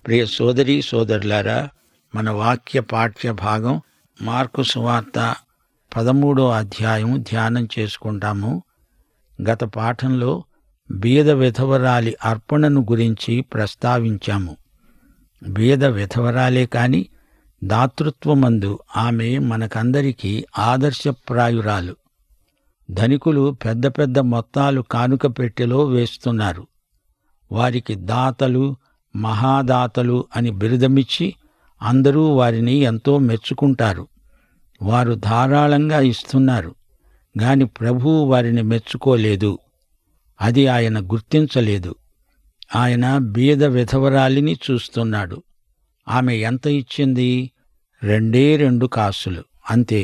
ప్రియ సోదరి సోదరులారా మన వాక్య పాఠ్య భాగం మార్కు సువార్త పదమూడో అధ్యాయం ధ్యానం చేసుకుంటాము గత పాఠంలో బీద విధవరాలి అర్పణను గురించి ప్రస్తావించాము బీద విధవరాలే కాని దాతృత్వమందు ఆమె మనకందరికీ ఆదర్శప్రాయురాలు ధనికులు పెద్ద పెద్ద మొత్తాలు కానుక పెట్టెలో వేస్తున్నారు వారికి దాతలు మహాదాతలు అని బిరుదమిచ్చి అందరూ వారిని ఎంతో మెచ్చుకుంటారు వారు ధారాళంగా ఇస్తున్నారు గాని ప్రభువు వారిని మెచ్చుకోలేదు అది ఆయన గుర్తించలేదు ఆయన బీద విధవరాలిని చూస్తున్నాడు ఆమె ఎంత ఇచ్చింది రెండే రెండు కాసులు అంతే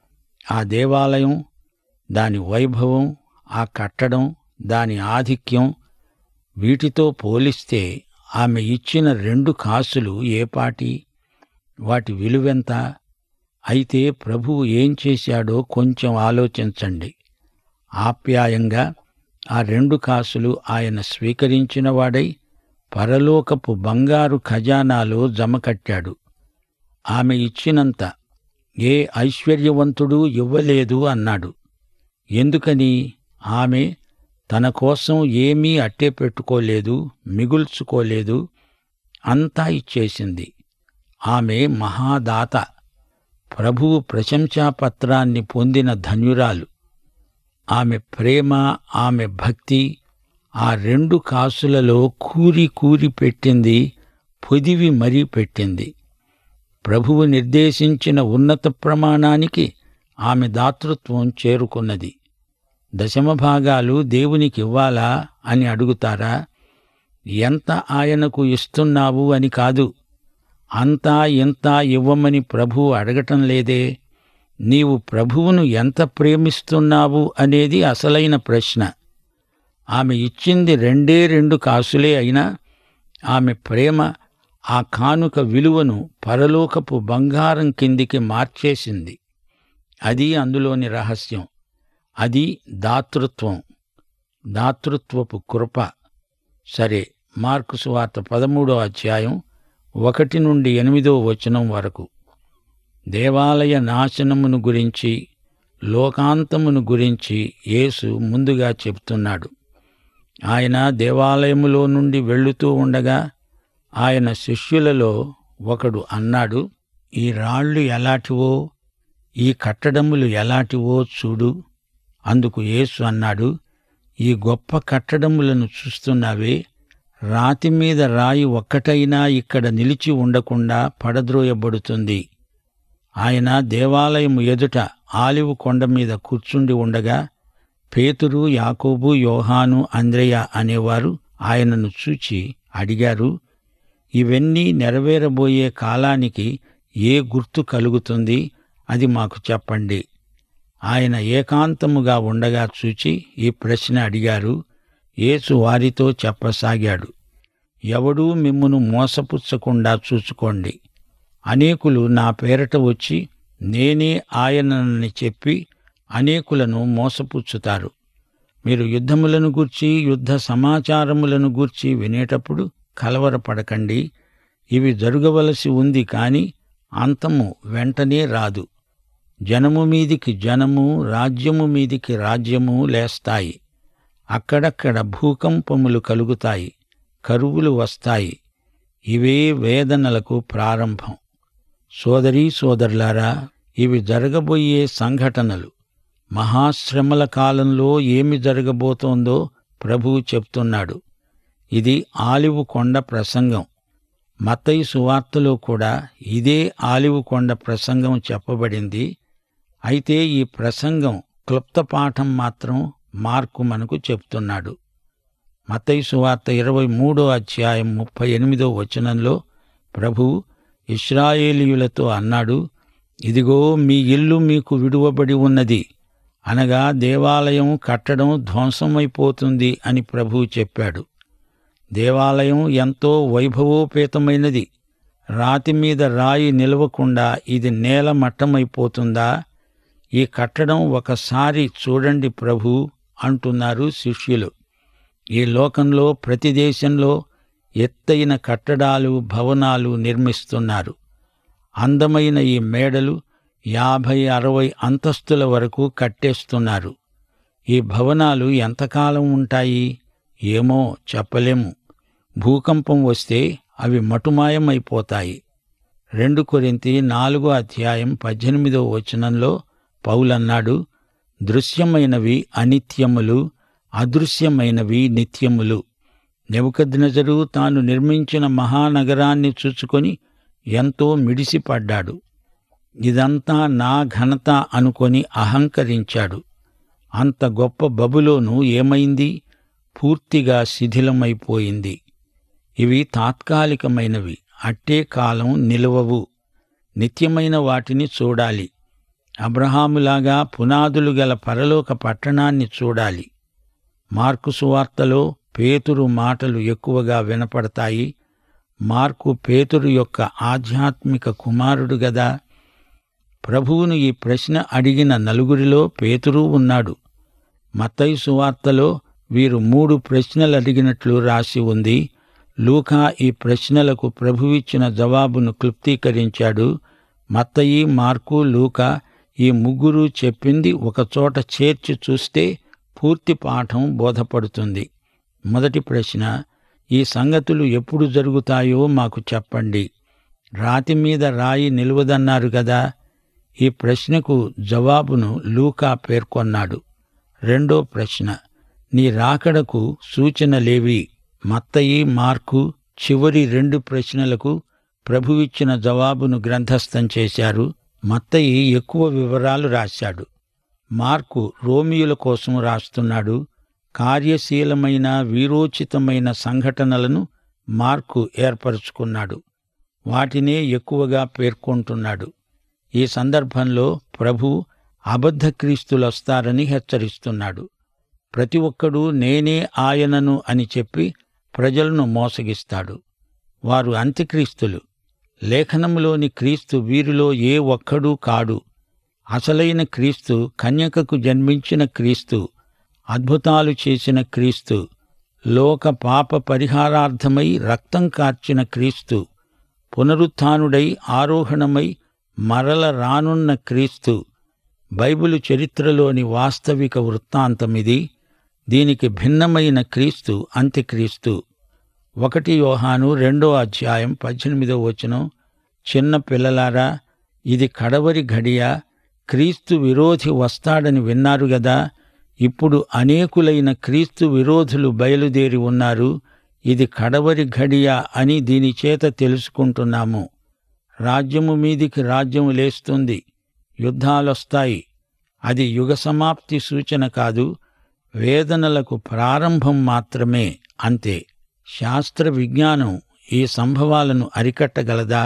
ఆ దేవాలయం దాని వైభవం ఆ కట్టడం దాని ఆధిక్యం వీటితో పోలిస్తే ఆమె ఇచ్చిన రెండు కాసులు ఏపాటి వాటి విలువెంత అయితే ప్రభువు ఏం చేశాడో కొంచెం ఆలోచించండి ఆప్యాయంగా ఆ రెండు కాసులు ఆయన స్వీకరించిన వాడై పరలోకపు బంగారు ఖజానాలో జమకట్టాడు ఆమె ఇచ్చినంత ఏ ఐశ్వర్యవంతుడు ఇవ్వలేదు అన్నాడు ఎందుకని ఆమె తన కోసం ఏమీ అట్టే పెట్టుకోలేదు మిగుల్చుకోలేదు అంతా ఇచ్చేసింది ఆమె మహాదాత ప్రభువు ప్రశంసాపత్రాన్ని పొందిన ధన్యురాలు ఆమె ప్రేమ ఆమె భక్తి ఆ రెండు కాసులలో కూరి కూరి పెట్టింది పొదివి మరీ పెట్టింది ప్రభువు నిర్దేశించిన ఉన్నత ప్రమాణానికి ఆమె దాతృత్వం చేరుకున్నది దశమ భాగాలు దేవునికి ఇవ్వాలా అని అడుగుతారా ఎంత ఆయనకు ఇస్తున్నావు అని కాదు అంతా ఇంత ఇవ్వమని ప్రభువు అడగటం లేదే నీవు ప్రభువును ఎంత ప్రేమిస్తున్నావు అనేది అసలైన ప్రశ్న ఆమె ఇచ్చింది రెండే రెండు కాసులే అయినా ఆమె ప్రేమ ఆ కానుక విలువను పరలోకపు బంగారం కిందికి మార్చేసింది అది అందులోని రహస్యం అది దాతృత్వం దాతృత్వపు కృప సరే మార్కు సువార్త పదమూడో అధ్యాయం ఒకటి నుండి ఎనిమిదో వచనం వరకు దేవాలయ నాశనమును గురించి లోకాంతమును గురించి యేసు ముందుగా చెప్తున్నాడు ఆయన దేవాలయములో నుండి వెళ్ళుతూ ఉండగా ఆయన శిష్యులలో ఒకడు అన్నాడు ఈ రాళ్ళు ఎలాంటివో ఈ కట్టడములు ఎలాంటివో చూడు అందుకు యేసు అన్నాడు ఈ గొప్ప కట్టడములను చూస్తున్నావే రాతి మీద రాయి ఒక్కటైనా ఇక్కడ నిలిచి ఉండకుండా పడద్రోయబడుతుంది ఆయన దేవాలయము ఎదుట ఆలివు కొండ మీద కూర్చుండి ఉండగా పేతురు యాకోబు యోహాను అంద్రయ్య అనేవారు ఆయనను చూచి అడిగారు ఇవన్నీ నెరవేరబోయే కాలానికి ఏ గుర్తు కలుగుతుంది అది మాకు చెప్పండి ఆయన ఏకాంతముగా ఉండగా చూచి ఈ ప్రశ్న అడిగారు యేసు వారితో చెప్పసాగాడు ఎవడూ మిమ్మును మోసపుచ్చకుండా చూసుకోండి అనేకులు నా పేరట వచ్చి నేనే ఆయనని చెప్పి అనేకులను మోసపుచ్చుతారు మీరు యుద్ధములను గూర్చి యుద్ధ సమాచారములను గూర్చి వినేటప్పుడు కలవరపడకండి ఇవి జరగవలసి ఉంది కాని అంతము వెంటనే రాదు జనము మీదికి జనము రాజ్యము మీదికి రాజ్యము లేస్తాయి అక్కడక్కడ భూకంపములు కలుగుతాయి కరువులు వస్తాయి ఇవే వేదనలకు ప్రారంభం సోదరీ సోదరులారా ఇవి జరగబోయే సంఘటనలు మహాశ్రమల కాలంలో ఏమి జరగబోతోందో ప్రభువు చెప్తున్నాడు ఇది ఆలివు కొండ ప్రసంగం మత్తయి సువార్తలో కూడా ఇదే ఆలివు కొండ ప్రసంగం చెప్పబడింది అయితే ఈ ప్రసంగం క్లుప్త పాఠం మాత్రం మార్కు మనకు చెప్తున్నాడు మత్తయి సువార్త ఇరవై మూడో అధ్యాయం ముప్పై ఎనిమిదో వచనంలో ప్రభు ఇస్రాయేలీయులతో అన్నాడు ఇదిగో మీ ఇల్లు మీకు విడువబడి ఉన్నది అనగా దేవాలయం కట్టడం ధ్వంసమైపోతుంది అని ప్రభువు చెప్పాడు దేవాలయం ఎంతో వైభవోపేతమైనది రాతి మీద రాయి నిలవకుండా ఇది నేల మట్టమైపోతుందా ఈ కట్టడం ఒకసారి చూడండి ప్రభు అంటున్నారు శిష్యులు ఈ లోకంలో ప్రతి దేశంలో ఎత్తైన కట్టడాలు భవనాలు నిర్మిస్తున్నారు అందమైన ఈ మేడలు యాభై అరవై అంతస్తుల వరకు కట్టేస్తున్నారు ఈ భవనాలు ఎంతకాలం ఉంటాయి ఏమో చెప్పలేము భూకంపం వస్తే అవి మటుమాయమైపోతాయి రెండు కొరింతి నాలుగో అధ్యాయం పద్దెనిమిదో వచనంలో పౌలన్నాడు దృశ్యమైనవి అనిత్యములు అదృశ్యమైనవి నిత్యములు నెబుకద్నెజరు తాను నిర్మించిన మహానగరాన్ని చూచుకొని ఎంతో మిడిసిపడ్డాడు ఇదంతా నా ఘనత అనుకొని అహంకరించాడు అంత గొప్ప బబులోను ఏమైంది పూర్తిగా శిథిలమైపోయింది ఇవి తాత్కాలికమైనవి అట్టే కాలం నిలవవు నిత్యమైన వాటిని చూడాలి అబ్రహాములాగా పునాదులు గల పరలోక పట్టణాన్ని చూడాలి మార్కు సువార్తలో పేతురు మాటలు ఎక్కువగా వినపడతాయి మార్కు పేతురు యొక్క ఆధ్యాత్మిక కుమారుడు గదా ప్రభువును ఈ ప్రశ్న అడిగిన నలుగురిలో పేతురు ఉన్నాడు మత్తయి సువార్తలో వీరు మూడు ప్రశ్నలు అడిగినట్లు రాసి ఉంది లూకా ఈ ప్రశ్నలకు ప్రభువిచ్చిన జవాబును క్లుప్తీకరించాడు మత్తయి మార్కు లూకా ఈ ముగ్గురు చెప్పింది ఒకచోట చేర్చి చూస్తే పూర్తి పాఠం బోధపడుతుంది మొదటి ప్రశ్న ఈ సంగతులు ఎప్పుడు జరుగుతాయో మాకు చెప్పండి రాతి మీద రాయి నిలువదన్నారు గదా ఈ ప్రశ్నకు జవాబును లూకా పేర్కొన్నాడు రెండో ప్రశ్న నీ రాకడకు సూచనలేవి మత్తయి మార్కు చివరి రెండు ప్రశ్నలకు ప్రభువిచ్చిన జవాబును గ్రంథస్థం చేశారు మత్తయి ఎక్కువ వివరాలు రాశాడు మార్కు రోమియుల కోసం రాస్తున్నాడు కార్యశీలమైన వీరోచితమైన సంఘటనలను మార్కు ఏర్పరచుకున్నాడు వాటినే ఎక్కువగా పేర్కొంటున్నాడు ఈ సందర్భంలో ప్రభు అబద్ధ క్రీస్తులొస్తారని హెచ్చరిస్తున్నాడు ప్రతి ఒక్కడూ నేనే ఆయనను అని చెప్పి ప్రజలను మోసగిస్తాడు వారు అంత్యక్రీస్తులు లేఖనములోని క్రీస్తు వీరిలో ఏ ఒక్కడూ కాడు అసలైన క్రీస్తు కన్యకకు జన్మించిన క్రీస్తు అద్భుతాలు చేసిన క్రీస్తు లోక పాప పరిహారార్థమై రక్తం కార్చిన క్రీస్తు పునరుత్థానుడై ఆరోహణమై మరల రానున్న క్రీస్తు బైబిలు చరిత్రలోని వాస్తవిక వృత్తాంతమిది దీనికి భిన్నమైన క్రీస్తు అంత్యక్రీస్తు ఒకటి యోహాను రెండో అధ్యాయం పద్దెనిమిదో వచనం చిన్న పిల్లలారా ఇది కడవరి ఘడియ క్రీస్తు విరోధి వస్తాడని విన్నారు గదా ఇప్పుడు అనేకులైన క్రీస్తు విరోధులు బయలుదేరి ఉన్నారు ఇది కడవరి ఘడియ అని దీని చేత తెలుసుకుంటున్నాము రాజ్యము మీదికి రాజ్యము లేస్తుంది యుద్ధాలొస్తాయి అది యుగ సమాప్తి సూచన కాదు వేదనలకు ప్రారంభం మాత్రమే అంతే శాస్త్ర విజ్ఞానం ఈ సంభవాలను అరికట్టగలదా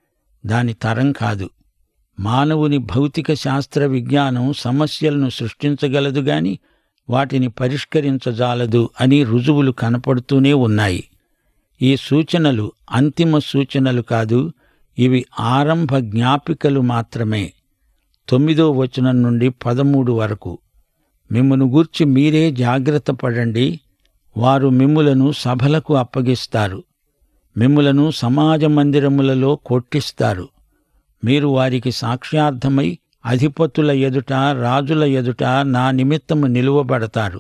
దాని తరం కాదు మానవుని భౌతిక శాస్త్ర విజ్ఞానం సమస్యలను సృష్టించగలదు గాని వాటిని పరిష్కరించజాలదు అని రుజువులు కనపడుతూనే ఉన్నాయి ఈ సూచనలు అంతిమ సూచనలు కాదు ఇవి ఆరంభ జ్ఞాపికలు మాత్రమే తొమ్మిదో వచనం నుండి పదమూడు వరకు మిమ్మను గూర్చి మీరే జాగ్రత్త పడండి వారు మిమ్ములను సభలకు అప్పగిస్తారు మిమ్ములను సమాజ మందిరములలో కొట్టిస్తారు మీరు వారికి సాక్ష్యార్థమై అధిపతుల ఎదుట రాజుల ఎదుట నా నిమిత్తము నిలువబడతారు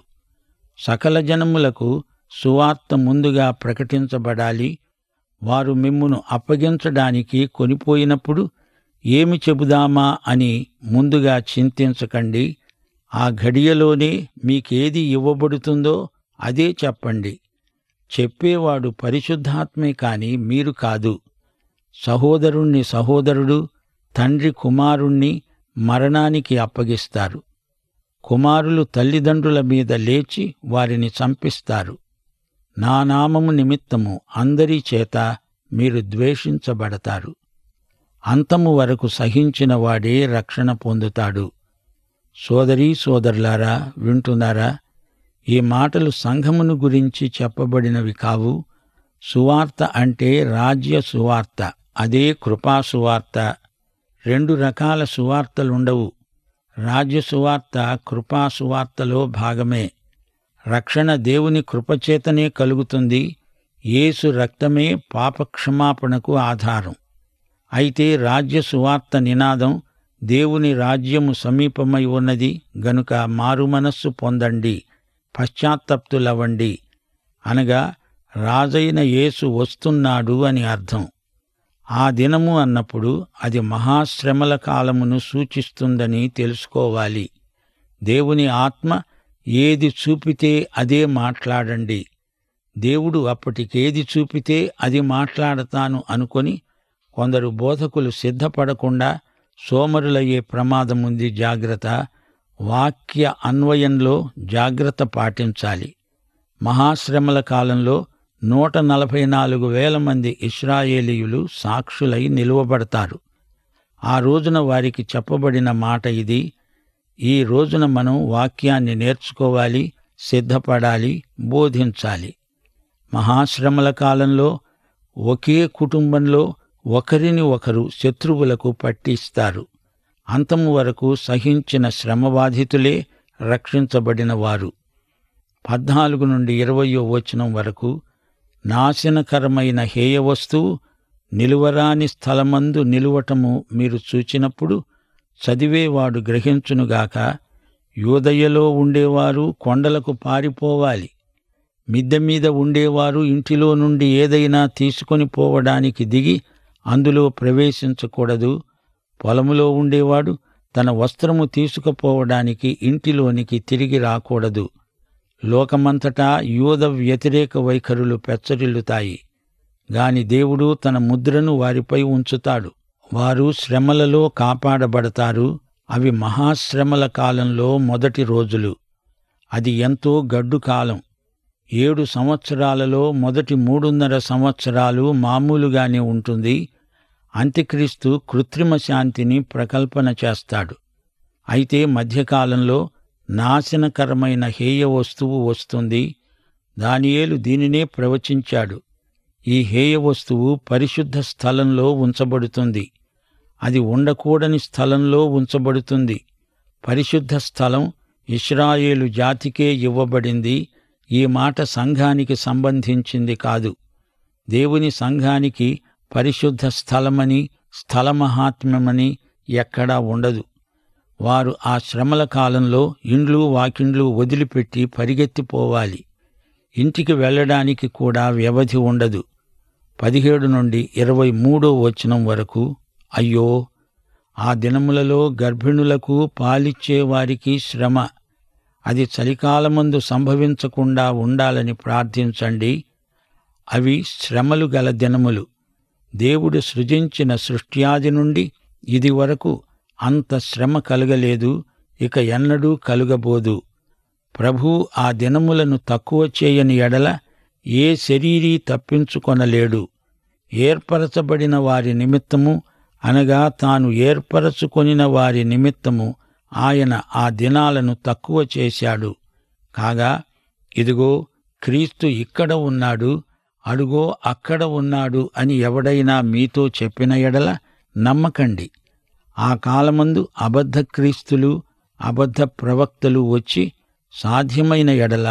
సకల జనములకు సువార్త ముందుగా ప్రకటించబడాలి వారు మిమ్మును అప్పగించడానికి కొనిపోయినప్పుడు ఏమి చెబుదామా అని ముందుగా చింతించకండి ఆ ఘడియలోనే మీకేది ఇవ్వబడుతుందో అదే చెప్పండి చెప్పేవాడు పరిశుద్ధాత్మే కాని మీరు కాదు సహోదరుణ్ణి సహోదరుడు తండ్రి కుమారుణ్ణి మరణానికి అప్పగిస్తారు కుమారులు తల్లిదండ్రుల మీద లేచి వారిని చంపిస్తారు నా నామము నిమిత్తము అందరి చేత మీరు ద్వేషించబడతారు అంతము వరకు సహించిన వాడే రక్షణ పొందుతాడు సోదరీ సోదరులారా వింటున్నారా ఈ మాటలు సంఘమును గురించి చెప్పబడినవి కావు సువార్త అంటే రాజ్య సువార్త అదే కృపా సువార్త రెండు రకాల సువార్తలుండవు రాజ్య సువార్త కృపా సువార్తలో భాగమే రక్షణ దేవుని కృపచేతనే కలుగుతుంది యేసు రక్తమే పాపక్షమాపణకు ఆధారం అయితే రాజ్య సువార్త నినాదం దేవుని రాజ్యము సమీపమై ఉన్నది గనుక మారుమనస్సు పొందండి పశ్చాత్తప్తులవండి అనగా రాజైన యేసు వస్తున్నాడు అని అర్థం ఆ దినము అన్నప్పుడు అది మహాశ్రమల కాలమును సూచిస్తుందని తెలుసుకోవాలి దేవుని ఆత్మ ఏది చూపితే అదే మాట్లాడండి దేవుడు అప్పటికేది చూపితే అది మాట్లాడతాను అనుకొని కొందరు బోధకులు సిద్ధపడకుండా సోమరులయ్యే ప్రమాదముంది జాగ్రత్త వాక్య అన్వయంలో జాగ్రత్త పాటించాలి మహాశ్రమల కాలంలో నూట నలభై నాలుగు వేల మంది ఇస్రాయేలీయులు సాక్షులై నిలువబడతారు ఆ రోజున వారికి చెప్పబడిన మాట ఇది ఈ రోజున మనం వాక్యాన్ని నేర్చుకోవాలి సిద్ధపడాలి బోధించాలి మహాశ్రమల కాలంలో ఒకే కుటుంబంలో ఒకరిని ఒకరు శత్రువులకు పట్టిస్తారు అంతము వరకు సహించిన శ్రమబాధితులే రక్షించబడిన వారు పద్నాలుగు నుండి ఇరవయో వచనం వరకు నాశనకరమైన హేయ వస్తువు నిలువరాని స్థలమందు నిలువటము మీరు చూచినప్పుడు చదివేవాడు గ్రహించునుగాక యూదయ్యలో ఉండేవారు కొండలకు పారిపోవాలి మిద్దె మీద ఉండేవారు ఇంటిలో నుండి ఏదైనా తీసుకొని పోవడానికి దిగి అందులో ప్రవేశించకూడదు పొలములో ఉండేవాడు తన వస్త్రము తీసుకుపోవడానికి ఇంటిలోనికి తిరిగి రాకూడదు లోకమంతటా యూద వ్యతిరేక వైఖరులు పెచ్చరిల్లుతాయి గాని దేవుడు తన ముద్రను వారిపై ఉంచుతాడు వారు శ్రమలలో కాపాడబడతారు అవి మహాశ్రమల కాలంలో మొదటి రోజులు అది ఎంతో గడ్డు కాలం ఏడు సంవత్సరాలలో మొదటి మూడున్నర సంవత్సరాలు మామూలుగానే ఉంటుంది అంత్యక్రీస్తు కృత్రిమ శాంతిని ప్రకల్పన చేస్తాడు అయితే మధ్యకాలంలో నాశనకరమైన హేయ వస్తువు వస్తుంది దానియేలు దీనినే ప్రవచించాడు ఈ హేయ వస్తువు పరిశుద్ధ స్థలంలో ఉంచబడుతుంది అది ఉండకూడని స్థలంలో ఉంచబడుతుంది పరిశుద్ధ స్థలం ఇస్రాయేలు జాతికే ఇవ్వబడింది ఈ మాట సంఘానికి సంబంధించింది కాదు దేవుని సంఘానికి పరిశుద్ధ స్థలమని స్థలమహాత్మ్యమని ఎక్కడా ఉండదు వారు ఆ శ్రమల కాలంలో ఇండ్లు వాకిండ్లు వదిలిపెట్టి పరిగెత్తిపోవాలి ఇంటికి వెళ్ళడానికి కూడా వ్యవధి ఉండదు పదిహేడు నుండి ఇరవై మూడో వచనం వరకు అయ్యో ఆ దినములలో గర్భిణులకు పాలిచ్చే వారికి శ్రమ అది చలికాలమందు సంభవించకుండా ఉండాలని ప్రార్థించండి అవి శ్రమలు గల దినములు దేవుడు సృజించిన సృష్ట్యాది నుండి ఇది వరకు అంత శ్రమ కలగలేదు ఇక ఎన్నడూ కలుగబోదు ప్రభు ఆ దినములను తక్కువ చేయని ఎడల ఏ శరీరీ తప్పించుకొనలేడు ఏర్పరచబడిన వారి నిమిత్తము అనగా తాను ఏర్పరచుకొనిన వారి నిమిత్తము ఆయన ఆ దినాలను తక్కువ చేశాడు కాగా ఇదిగో క్రీస్తు ఇక్కడ ఉన్నాడు అడుగో అక్కడ ఉన్నాడు అని ఎవడైనా మీతో చెప్పిన ఎడల నమ్మకండి ఆ కాలమందు అబద్ధ క్రీస్తులు అబద్ధ ప్రవక్తలు వచ్చి సాధ్యమైన ఎడల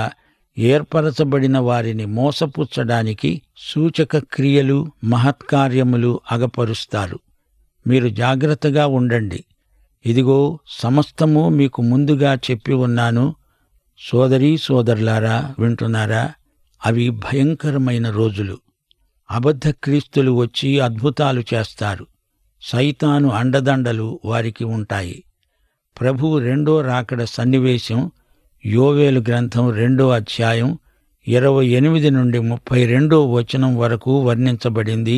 ఏర్పరచబడిన వారిని మోసపుచ్చడానికి సూచక క్రియలు మహత్కార్యములు అగపరుస్తారు మీరు జాగ్రత్తగా ఉండండి ఇదిగో సమస్తము మీకు ముందుగా చెప్పి ఉన్నాను సోదరీ సోదరులారా వింటున్నారా అవి భయంకరమైన రోజులు అబద్ధ క్రీస్తులు వచ్చి అద్భుతాలు చేస్తారు సైతాను అండదండలు వారికి ఉంటాయి ప్రభు రెండో రాకడ సన్నివేశం యోవేలు గ్రంథం రెండో అధ్యాయం ఇరవై ఎనిమిది నుండి ముప్పై రెండో వచనం వరకు వర్ణించబడింది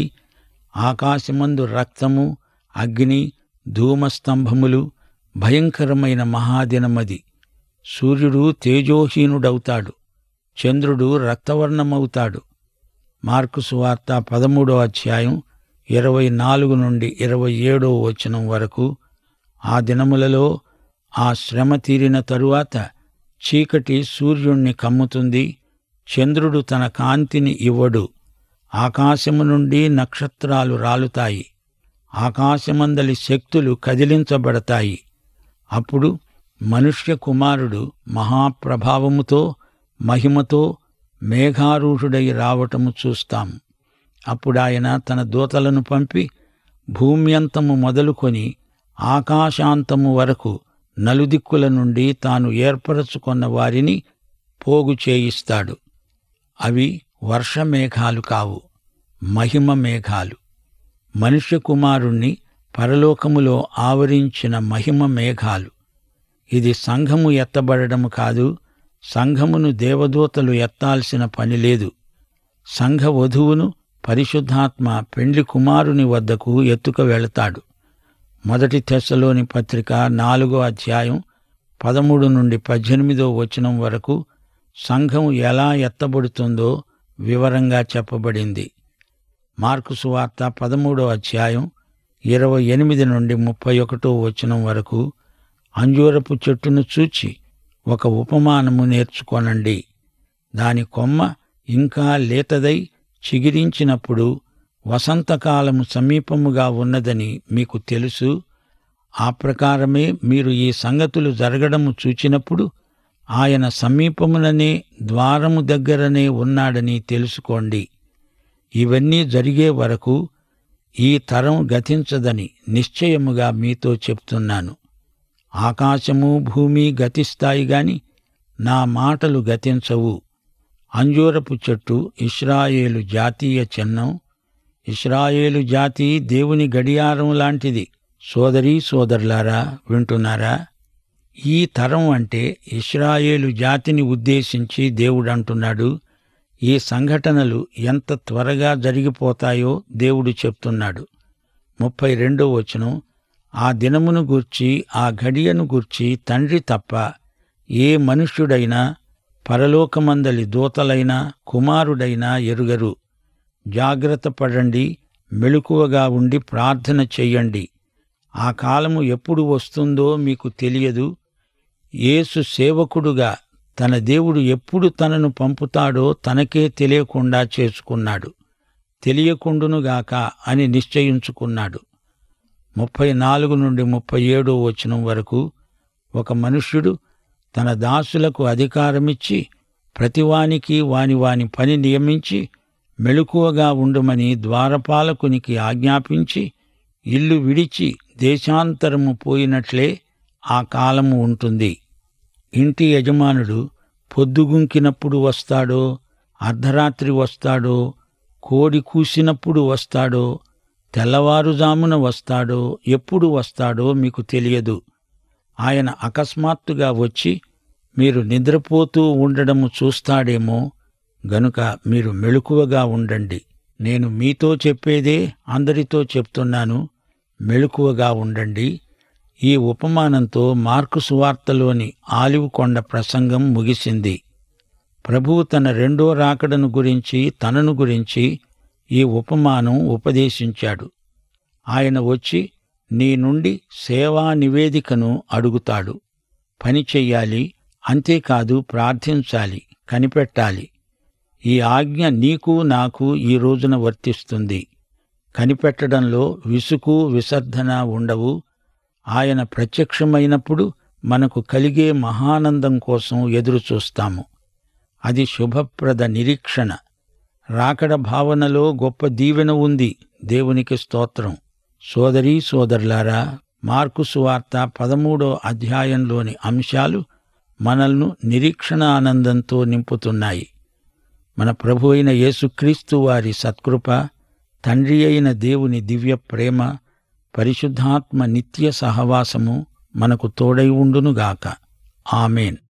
ఆకాశమందు రక్తము అగ్ని ధూమస్తంభములు భయంకరమైన మహాదినమది సూర్యుడు తేజోహీనుడవుతాడు చంద్రుడు రక్తవర్ణమవుతాడు మార్కు సువార్త పదమూడో అధ్యాయం ఇరవై నాలుగు నుండి ఇరవై ఏడో వచనం వరకు ఆ దినములలో ఆ శ్రమ తీరిన తరువాత చీకటి సూర్యుణ్ణి కమ్ముతుంది చంద్రుడు తన కాంతిని ఇవ్వడు ఆకాశము నుండి నక్షత్రాలు రాలుతాయి ఆకాశమందలి శక్తులు కదిలించబడతాయి అప్పుడు మనుష్య కుమారుడు మహాప్రభావముతో మహిమతో మేఘారూఢుడై రావటము చూస్తాం అప్పుడాయన తన దూతలను పంపి భూమ్యంతము మొదలుకొని ఆకాశాంతము వరకు నలుదిక్కుల నుండి తాను ఏర్పరచుకొన్న వారిని పోగు చేయిస్తాడు అవి వర్షమేఘాలు కావు మహిమ మేఘాలు మనుష్య కుమారుణ్ణి పరలోకములో ఆవరించిన మహిమ మేఘాలు ఇది సంఘము ఎత్తబడడం కాదు సంఘమును దేవదూతలు ఎత్తాల్సిన పని లేదు సంఘ వధువును పరిశుద్ధాత్మ పెండ్లి కుమారుని వద్దకు ఎత్తుక వెళతాడు మొదటి తెశలోని పత్రిక నాలుగో అధ్యాయం పదమూడు నుండి పద్దెనిమిదో వచనం వరకు సంఘం ఎలా ఎత్తబడుతుందో వివరంగా చెప్పబడింది మార్కు సువార్త పదమూడో అధ్యాయం ఇరవై ఎనిమిది నుండి ముప్పై ఒకటో వచనం వరకు అంజూరపు చెట్టును చూచి ఒక ఉపమానము నేర్చుకొనండి దాని కొమ్మ ఇంకా లేతదై చిగిరించినప్పుడు వసంతకాలము సమీపముగా ఉన్నదని మీకు తెలుసు ఆ ప్రకారమే మీరు ఈ సంగతులు జరగడము చూచినప్పుడు ఆయన సమీపముననే ద్వారము దగ్గరనే ఉన్నాడని తెలుసుకోండి ఇవన్నీ జరిగే వరకు ఈ తరం గతించదని నిశ్చయముగా మీతో చెప్తున్నాను ఆకాశము భూమి గతిస్తాయి గాని నా మాటలు గతించవు అంజూరపు చెట్టు ఇస్రాయేలు జాతీయ చిహ్నం ఇస్రాయేలు జాతి దేవుని గడియారం లాంటిది సోదరీ సోదరులారా వింటున్నారా ఈ తరం అంటే ఇస్రాయేలు జాతిని ఉద్దేశించి దేవుడు అంటున్నాడు ఈ సంఘటనలు ఎంత త్వరగా జరిగిపోతాయో దేవుడు చెప్తున్నాడు ముప్పై రెండో వచనం ఆ దినమును గూర్చి ఆ గడియను గూర్చి తండ్రి తప్ప ఏ మనుష్యుడైనా పరలోకమందలి దూతలైనా కుమారుడైనా ఎరుగరు జాగ్రత్త పడండి మెళుకువగా ఉండి ప్రార్థన చెయ్యండి ఆ కాలము ఎప్పుడు వస్తుందో మీకు తెలియదు యేసు సేవకుడుగా తన దేవుడు ఎప్పుడు తనను పంపుతాడో తనకే తెలియకుండా చేసుకున్నాడు తెలియకుండునుగాక అని నిశ్చయించుకున్నాడు ముప్పై నాలుగు నుండి ముప్పై ఏడో వచనం వరకు ఒక మనుష్యుడు తన దాసులకు అధికారమిచ్చి ప్రతివానికి వాని వాని పని నియమించి మెళుకువగా ఉండుమని ద్వారపాలకునికి ఆజ్ఞాపించి ఇల్లు విడిచి దేశాంతరము పోయినట్లే ఆ కాలము ఉంటుంది ఇంటి యజమానుడు పొద్దుగుంకినప్పుడు వస్తాడో అర్ధరాత్రి వస్తాడో కోడి కూసినప్పుడు వస్తాడో తెల్లవారుజామున వస్తాడో ఎప్పుడు వస్తాడో మీకు తెలియదు ఆయన అకస్మాత్తుగా వచ్చి మీరు నిద్రపోతూ ఉండడము చూస్తాడేమో గనుక మీరు మెళుకువగా ఉండండి నేను మీతో చెప్పేదే అందరితో చెప్తున్నాను మెళుకువగా ఉండండి ఈ ఉపమానంతో మార్కు సువార్తలోని ఆలివ్ కొండ ప్రసంగం ముగిసింది ప్రభువు తన రెండో రాకడను గురించి తనను గురించి ఈ ఉపమానం ఉపదేశించాడు ఆయన వచ్చి నీ నుండి సేవా నివేదికను అడుగుతాడు పని చెయ్యాలి అంతేకాదు ప్రార్థించాలి కనిపెట్టాలి ఈ ఆజ్ఞ నీకు నాకు ఈ రోజున వర్తిస్తుంది కనిపెట్టడంలో విసుకు విసర్ధన ఉండవు ఆయన ప్రత్యక్షమైనప్పుడు మనకు కలిగే మహానందం కోసం ఎదురుచూస్తాము అది శుభప్రద నిరీక్షణ రాకడ భావనలో గొప్ప దీవెన ఉంది దేవునికి స్తోత్రం సోదరీ సోదరులారా మార్కు సువార్త పదమూడో అధ్యాయంలోని అంశాలు మనల్ని నిరీక్షణ ఆనందంతో నింపుతున్నాయి మన ప్రభు అయిన యేసుక్రీస్తు వారి సత్కృప తండ్రి అయిన దేవుని దివ్య ప్రేమ పరిశుద్ధాత్మ నిత్య సహవాసము మనకు తోడై ఉండునుగాక ఆమెన్